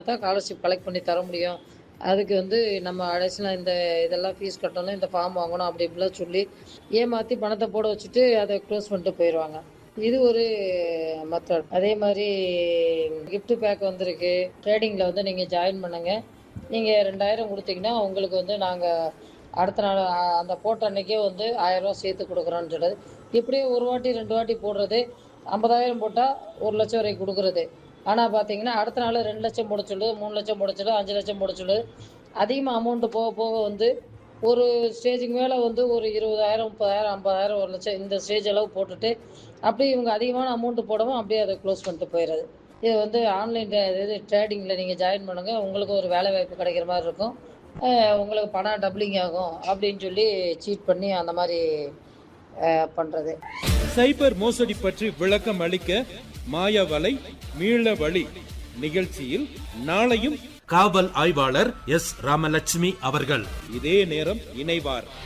தான் scholarship collect பண்ணி தர முடியும் அதுக்கு வந்து நம்ம அடிஷனல் இந்த இதெல்லாம் ஃபீஸ் கட்டணும் இந்த ஃபார்ம் வாங்கணும் அப்படி இப்படிலாம் சொல்லி ஏமாற்றி பணத்தை போட வச்சுட்டு அதை க்ளோஸ் பண்ணிட்டு போயிடுவாங்க இது ஒரு மெத்தட் அதே மாதிரி gift பேக் வந்திருக்கு ட்ரேடிங்கில் வந்து நீங்கள் ஜாயின் பண்ணுங்க நீங்கள் ரெண்டாயிரம் கொடுத்தீங்கன்னா உங்களுக்கு வந்து நாங்கள் அடுத்த நாள் அ- அந்த போட்ட அன்னைக்கே வந்து ஆயிரரூவா சேர்த்து கொடுக்குறோன்னு சொல்லுது இப்படியே ஒரு வாட்டி ரெண்டு வாட்டி போடுறது ஐம்பதாயிரம் போட்டால் ஒரு லட்சம் வரைக்கும் கொடுக்குறது ஆனால் பார்த்தீங்கன்னா அடுத்த நாள் ரெண்டு லட்சம் போட சொல்லுது மூணு லட்சம் போட சொல்லுது அஞ்சு லட்சம் போட சொல்லுது அதிகமாக அமௌண்ட்டு போக போக வந்து ஒரு ஸ்டேஜுக்கு மேலே வந்து ஒரு இருபதாயிரம் முப்பதாயிரம் ஐம்பதாயிரம் ஒரு லட்சம் இந்த ஸ்டேஜ் அளவு போட்டுட்டு அப்படியே இவங்க அதிகமான அமௌண்ட்டு போடவும் அப்படியே அதை க்ளோஸ் பண்ணிட்டு போயிடுறது இது வந்து ஆன்லைன் இது ட்ரேடிங்கில் நீங்கள் ஜாயின் பண்ணுங்கள் உங்களுக்கு ஒரு வேலை வாய்ப்பு கிடைக்கிற மாதிரி இருக்கும் அஹ் உங்களுக்கு பணம் டபுளிங் ஆகும் அப்படின்னு சொல்லி சீட் பண்ணி அந்த மாதிரி பண்ணுறது சைபர் மோசடி பற்றி விளக்கம் அளிக்க மாயவலை மீள வழி நிகழ்ச்சியில் நாளையும் காவல் ஆய்வாளர் எஸ் ராமலட்சுமி அவர்கள் இதே நேரம் இணைவார்